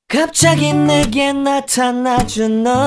갑자기 내게 나타나준 너.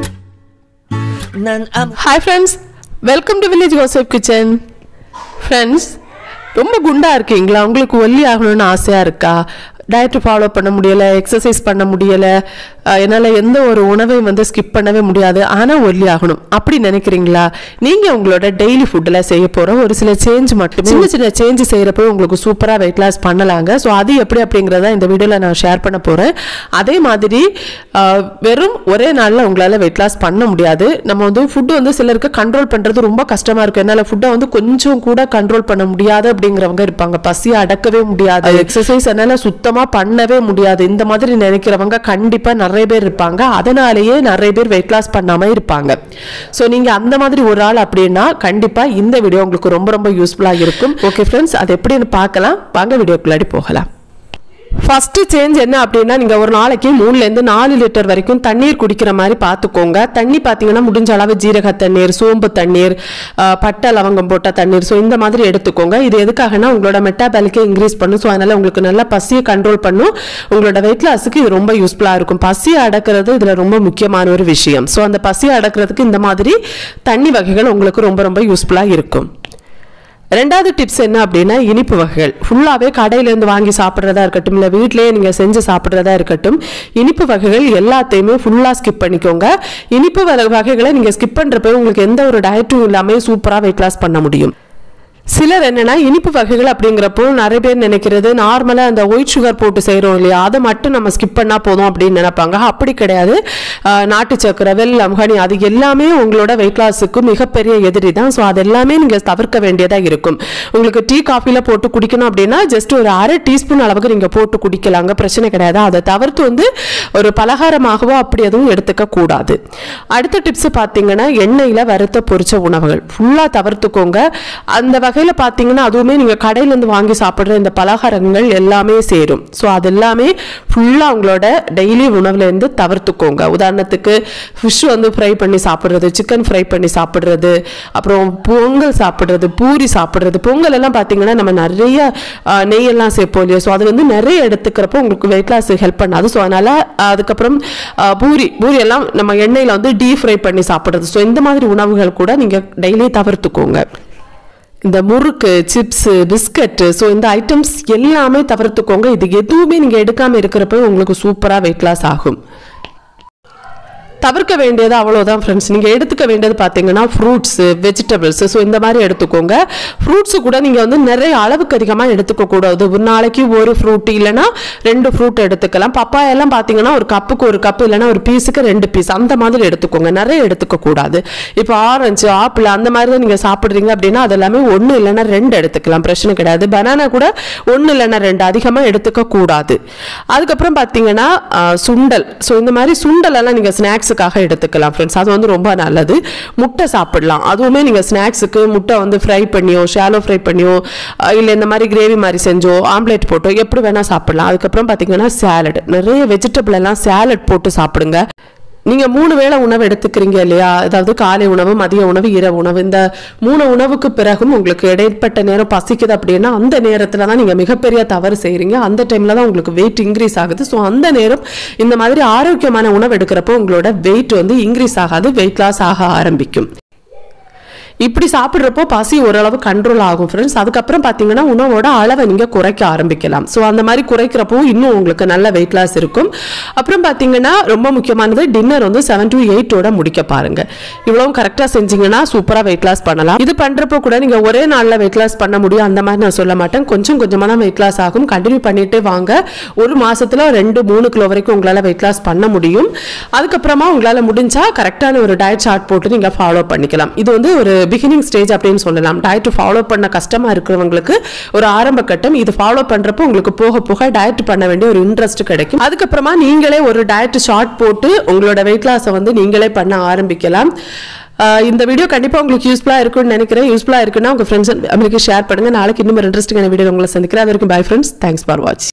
난 아무 hi friends welcome to village ஹோசப் kitchen friends ரொம்ப குண்டா இருக்கீங்களா உங்களுக்கு ஒல்லி ஆகணும்னு ஆசையாக இருக்கா டயட் ஃபாலோ பண்ண முடியலை எக்ஸசைஸ் பண்ண முடியலை என்னால் எந்த ஒரு உணவையும் வந்து ஸ்கிப் பண்ணவே முடியாது ஆனால் ஒல்லி ஆகணும் அப்படி நினைக்கிறீங்களா நீங்கள் உங்களோட டெய்லி ஃபுட்டில் செய்ய போகிற ஒரு சில சேஞ்ச் மட்டும் சின்ன சின்ன சேஞ்ச் செய்கிறப்போ உங்களுக்கு சூப்பராக வெயிட் லாஸ் பண்ணலாங்க ஸோ அது எப்படி அப்படிங்கிறத இந்த வீடியோவில் நான் ஷேர் பண்ண போகிறேன் அதே மாதிரி ஆஹ், வெறும் ஒரே நாளில் உங்களால் வெயிட் லாஸ் பண்ண முடியாது நம்ம வந்து ஃபுட்டு வந்து சிலருக்கு கண்ட்ரோல் பண்ணுறது ரொம்ப கஷ்டமாக இருக்கும் என்னால் ஃபுட்டை வந்து கொஞ்சம் கூட கண்ட்ரோல் பண்ண முடியாது அப்படிங்கிறவங்க இருப்பாங்க பசியை அடக்கவே முடியாது எக்ஸசைஸ் என்னால் சுத்தமாக பண்ணவே முடியாது இந்த மாதிரி நினைக்கிறவங்க கண்டிப்பாக நிறைய பேர் இருப்பாங்க அதனாலேயே நிறைய பேர் வெயிட் லாஸ் பண்ணாமல் இருப்பாங்க ஸோ நீங்கள் அந்த மாதிரி ஒரு ஆள் அப்படின்னா கண்டிப்பாக இந்த வீடியோ உங்களுக்கு ரொம்ப ரொம்ப யூஸ்ஃபுல்லாக இருக்கும் ஓகே ஃப்ரெண்ட்ஸ் அது எப்படின்னு பார்க்கலாம் வாங்க வீடியோக்குள்ளாடி போகலாம் ஃபர்ஸ்ட் சேஞ்ச் என்ன அப்படின்னா நீங்க ஒரு நாளைக்கு மூணுல இருந்து நாலு லிட்டர் வரைக்கும் தண்ணீர் குடிக்கிற மாதிரி பார்த்துக்கோங்க தண்ணி பார்த்தீங்கன்னா முடிஞ்ச அளவு ஜீரக தண்ணீர் சோம்பு தண்ணீர் ஆஹ், பட்டை லவங்கம் போட்ட தண்ணீர் ஸோ இந்த மாதிரி எடுத்துக்கோங்க இது எதுக்காகனா உங்களோட மெட்டாபாலிக்கை இன்க்ரீஸ் பண்ணும் ஸோ அதனால உங்களுக்கு நல்லா பசியை கண்ட்ரோல் பண்ணும் உங்களோட வெயிட் லாஸுக்கு இது ரொம்ப யூஸ்ஃபுல்லாக இருக்கும் பசியை அடக்கிறது இதுல ரொம்ப முக்கியமான ஒரு விஷயம் ஸோ அந்த பசியை அடக்கிறதுக்கு இந்த மாதிரி தண்ணி வகைகள் உங்களுக்கு ரொம்ப ரொம்ப யூஸ்ஃபுல்லாக இருக்கும் ரெண்டாவது டிப்ஸ் என்ன அப்படின்னா இனிப்பு வகைகள் ஃபுல்லாகவே கடையிலேருந்து வாங்கி சாப்பிட்றதா இருக்கட்டும் இல்லை வீட்டிலேயே நீங்கள் செஞ்சு சாப்பிட்றதா இருக்கட்டும் இனிப்பு வகைகள் எல்லாத்தையுமே ஃபுல்லாக ஸ்கிப் பண்ணிக்கோங்க இனிப்பு வகை- வகைகளை நீங்கள் ஸ்கிப் பண்ணுறப்ப உங்களுக்கு எந்த ஒரு டயட்டும் இல்லாமல் சூப்பராக வெயிட் லாஸ் பண்ண முடியும் சிலர் என்னன்னா இனிப்பு வகைகள் அப்படிங்கிறப்போ நிறைய பேர் நினைக்கிறது நார்மலாக அந்த ஒயிட் சுகர் போட்டு செய்கிறோம் இல்லையா அதை மட்டும் நம்ம ஸ்கிப் பண்ணால் போதும் அப்படின்னு நினைப்பாங்க அப்படி கிடையாது ஆஹ் நாட்டு சக்கரை வெல்லம் ஹனி அது எல்லாமே உங்களோட வெயிட் லாஸுக்கு மிகப்பெரிய எதிரி தான் ஸோ அது எல்லாமே நீங்கள் தவிர்க்க வேண்டியதாக இருக்கும் உங்களுக்கு டீ காஃபியில் போட்டு குடிக்கணும் அப்படின்னா ஜஸ்ட் ஒரு அரை டீஸ்பூன் அளவுக்கு நீங்கள் போட்டு குடிக்கலாங்க பிரச்சனை கிடையாது அதை தவிர்த்து வந்து ஒரு பலகாரமாகவோ அப்படி எதுவும் எடுத்துக்க கூடாது அடுத்த டிப்ஸ் பார்த்தீங்கன்னா எண்ணெயில் வறுத்த பொரிச்ச உணவுகள் ஃபுல்லாக தவிர்த்துக்கோங்க அந்த வகையில் பார்த்தீங்கன்னா அதுவுமே நீங்கள் கடையிலேருந்து வாங்கி சாப்பிட்ற இந்த பலகாரங்கள் எல்லாமே சேரும் ஸோ அது எல்லாமே ஃபுல்லாக உங்களோட டெய்லி உணவுலேருந்து தவிர்த்துக்கோங்க உதாரணத்துக்கு ஃபிஷ் வந்து ஃப்ரை பண்ணி சாப்பிட்றது சிக்கன் ஃப்ரை பண்ணி சாப்பிட்றது அப்புறம் பொங்கல் சாப்பிட்றது பூரி சாப்பிட்றது பொங்கல் எல்லாம் பார்த்தீங்கன்னா நம்ம நிறைய ஆஹ், நெய்யெல்லாம் சேர்ப்போம் இல்லையா ஸோ அது வந்து நிறைய எடுத்துக்கிறப்போ உங்களுக்கு வெயிட் லாஸ் ஹெல்ப் பண்ணாது ஸோ அதனால் அதுக்கப்புறம் ஆஹ், பூரி பூரி எல்லாம் நம்ம எண்ணெயில் வந்து டீப் ஃப்ரை பண்ணி சாப்பிட்றது ஸோ இந்த மாதிரி உணவுகள் கூட நீங்கள் டெய்லி தவிர்த்துக்கோங்க இந்த முறுக்கு சிப்ஸு பிஸ்கட்டு ஸோ இந்த ஐட்டம்ஸ் எல்லாமே தவிர்த்துக்கோங்க இது எதுவுமே நீங்கள் எடுக்காமல் இருக்கிறப்ப உங்களுக்கு சூப்பராக வெயிட் லாஸ் ஆகும் தவிர்க்க வேண்டியது அவ்வளோதான் ஃப்ரெண்ட்ஸ் நீங்கள் எடுத்துக்க வேண்டியது பார்த்தீங்கன்னா ஃப்ரூட்ஸு வெஜிடபிள்ஸ் ஸோ இந்த மாதிரி எடுத்துக்கோங்க ஃப்ரூட்ஸு கூட நீங்கள் வந்து நிறைய அளவுக்கு அதிகமாக எடுத்துக்க கூடாது ஒரு நாளைக்கு ஒரு ஃப்ரூட் இல்லைன்னா ரெண்டு ஃப்ரூட் எடுத்துக்கலாம் பப்பாயெல்லாம் பார்த்தீங்கன்னா ஒரு கப்புக்கு ஒரு கப்பு இல்லைன்னா ஒரு பீஸுக்கு ரெண்டு பீஸ் அந்த மாதிரி எடுத்துக்கோங்க நிறைய எடுத்துக்க கூடாது இப்போ ஆரஞ்சு ஆப்பிள் அந்த மாதிரி தான் நீங்கள் சாப்பிட்றீங்க அப்படின்னா அது எல்லாமே ஒன்று இல்லைன்னா ரெண்டு எடுத்துக்கலாம் பிரச்சனை கிடையாது பனானா கூட ஒன்று இல்லைன்னா ரெண்டு அதிகமாக எடுத்துக்க கூடாது அதுக்கப்புறம் பார்த்தீங்கன்னா ஆஹ், சுண்டல் ஸோ இந்த மாதிரி சுண்டல் எல்லாம் நீங்கள் ஸ்நாக்ஸுக்காக எடுத்துக்கலாம் ஃப்ரெண்ட்ஸ் அது வந்து ரொம்ப நல்லது முட்டை சாப்பிடலாம் அதுவுமே நீங்கள் ஸ்நாக்ஸுக்கு முட்டை வந்து ஃப்ரை பண்ணியோ ஷாலோ ஃப்ரை பண்ணியோ இல்லை இந்த மாதிரி கிரேவி மாதிரி செஞ்சோ ஆம்லேட் போட்டோ எப்படி வேணால் சாப்பிடலாம் அதுக்கப்புறம் பார்த்தீங்கன்னா சேலட் நிறைய வெஜிடபிள் எல்லாம் சேலட் போட்டு சாப்பிடுங்க நீங்க மூணு வேளை உணவு எடுத்துக்கிறீங்க இல்லையா அதாவது காலை உணவு மதிய உணவு இரவு உணவு இந்த மூணு உணவுக்கு பிறகும் உங்களுக்கு இடைப்பட்ட நேரம் பசிக்குது அப்படின்னா அந்த நேரத்துல தான் நீங்க மிகப்பெரிய தவறு செய்றீங்க அந்த டைம்ல தான் உங்களுக்கு வெயிட் இன்க்ரீஸ் ஆகுது ஸோ அந்த நேரம் இந்த மாதிரி ஆரோக்கியமான உணவு எடுக்கிறப்போ உங்களோட வெயிட் வந்து இன்க்ரீஸ் ஆகாது வெயிட் லாஸ் ஆக ஆரம்பிக்கும் இப்படி சாப்பிட்றப்போ பசி ஓரளவு கண்ட்ரோல் ஆகும் ஃப்ரெண்ட்ஸ் அதுக்கப்புறம் பார்த்தீங்கன்னா உணவோட அளவை நீங்கள் குறைக்க ஆரம்பிக்கலாம் ஸோ அந்த மாதிரி குறைக்கிறப்போ இன்னும் உங்களுக்கு நல்ல வெயிட் லாஸ் இருக்கும் அப்புறம் பார்த்தீங்கன்னா ரொம்ப முக்கியமானது டின்னர் வந்து செவன் டு எயிட்டோட முடிக்க பாருங்க இவ்வளவும் கரெக்டாக செஞ்சீங்கன்னா சூப்பராக வெயிட் லாஸ் பண்ணலாம் இது பண்ணுறப்போ கூட நீங்கள் ஒரே நாளில் வெயிட் லாஸ் பண்ண முடியும் அந்த மாதிரி நான் சொல்ல மாட்டேன் கொஞ்சம் கொஞ்சமாக தான் வெயிட் லாஸ் ஆகும் கண்டினியூ பண்ணிட்டே வாங்க ஒரு மாசத்துல ரெண்டு மூணு கிலோ வரைக்கும் உங்களால் வெயிட் லாஸ் பண்ண முடியும் அதுக்கப்புறமா உங்களால் முடிஞ்சா கரெக்டான ஒரு டயட் சார்ட் போட்டு நீங்கள் ஃபாலோ பண்ணிக்கலாம் இது வந்து ஒரு பிகினிங் ஸ்டேஜ் அப்படின்னு சொல்லலாம் டயட் ஃபாலோ பண்ண கஷ்டமா இருக்கிறவங்களுக்கு ஒரு ஆரம்ப கட்டம் இது ஃபாலோ பண்றப்போ உங்களுக்கு போக போக டயட் பண்ண வேண்டிய ஒரு இன்ட்ரெஸ்ட் கிடைக்கும் அதுக்கப்புறமா நீங்களே ஒரு டயட் ஷார்ட் போட்டு உங்களோட வெயிட் லாஸை வந்து நீங்களே பண்ண ஆரம்பிக்கலாம் ஆஹ் இந்த வீடியோ கண்டிப்பாக உங்களுக்கு யூஸ்ஃபுல்லாக இருக்கும்னு நினைக்கிறேன் யூஸ்ஃபுல்லாக இருக்குன்னா உங்கள் ஃப்ரெண்ட்ஸ் நம்மளுக்கு ஷேர் பண்ணுங்க நாளைக்கு இன்னும் ஒரு இன்ட்ரெஸ்டிங்கான வீடியோ உங்களை சந்திக்கிறேன் அது வரைக்கும் bye friends thanks for watch